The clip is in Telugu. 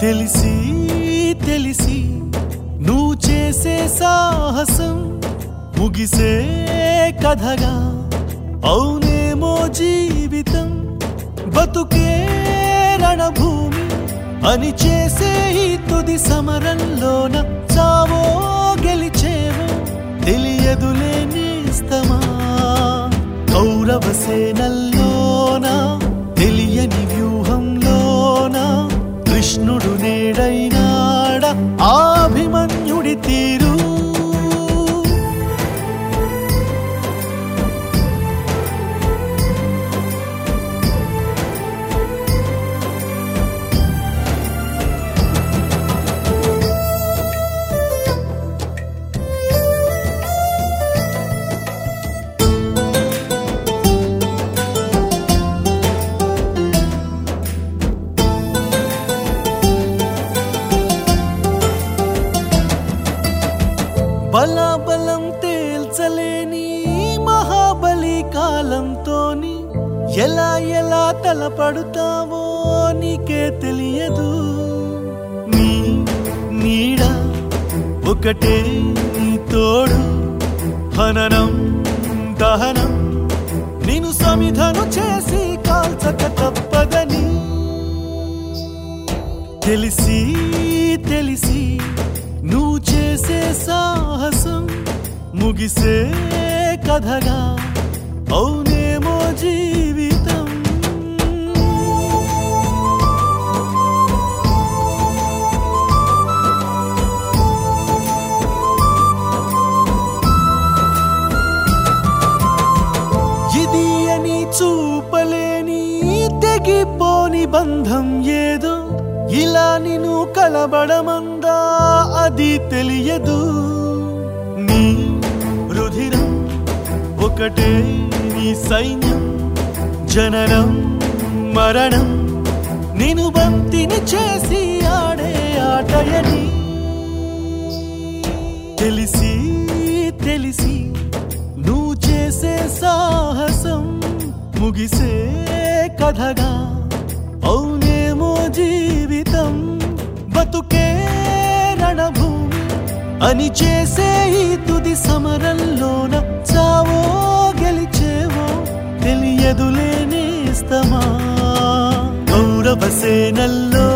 తెలిసి తెలిసి నువ్వు చేసే సాహసం ముగిసే కథగా అవునేమో జీవితం బతుకే రణభూమి అని చేసే ఈ తుది సమరంలోన చావో గెలిచేవో తెలియదులే నేస్తమా కౌరవ సేనల్లోన తెలియని వ్యూహంలోన కృష్ణుడు నేడైనాడ ఆభిమన్యుడి తీరు బలాబలం తేల్చలేని మహాబలి కాలంతోని ఎలా ఎలా తలపడుతావో నీకే తెలియదు నీ నీడ ఒకటే నీ తోడు హననం దహనం నేను సమిధను చేసి కాల్చక తప్పదని తెలిసి తెలిసి నువ్వు చేసే సాహసం ముగిసే కథగా అవునేమో జీవితం ఇది అని చూపలేని తెగిపోని బంధం ఏదో ఇలా నిన్ను కలబడమందా అది తెలియదు నీ రుధిరం ఒకటే నీ సైన్యం జననం మరణం నేను బంతిని చేసి ఆడే ఆటయని తెలిసి తెలిసి నువ్వు చేసే సాహసం ముగిసే కథగా అవునేమో జీవితం బతుకే రణభూమి అని చేసే ఈ తుది సమరంలోన చావో గెలిచేవో తెలియదులే నేస్తమా కౌరవ సేనల్లో